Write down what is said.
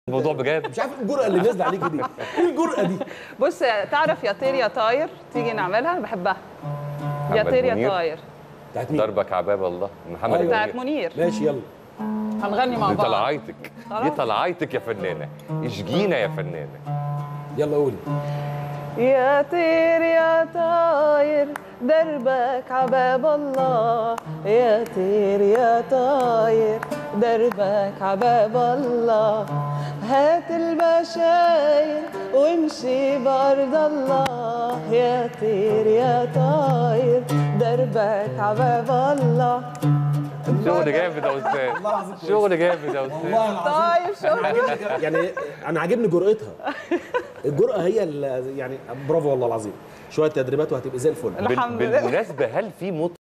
الموضوع بجد مش عارف الجرأة اللي نازلة عليك دي ايه الجرأة دي بص تعرف يا طير يا طاير تيجي نعملها انا بحبها يا محمد طير يا منير. طاير بتاعت مين ضربك عباب الله محمد أيوة. بتاعت منير منير ماشي يلا هنغني مع دي بعض طلعايتك دي خلاص. طلعايتك يا فنانه اشجينا يا فنانه يلا قولي يا طير يا طاير دربك عباب الله يا طير يا طاير دربك عباب الله هات البشاير وامشي بأرض الله يا طير يا طاير دربك عباب الله شغل جامد يا استاذ شغل جامد يا استاذ والله العظيم طيب شكرا عاجبني يعني انا عاجبني جرأتها الجرأة هي اللي يعني برافو والله العظيم شوية تدريبات وهتبقى زي الفل الحمد بال- لله. بالمناسبه هل في مطرب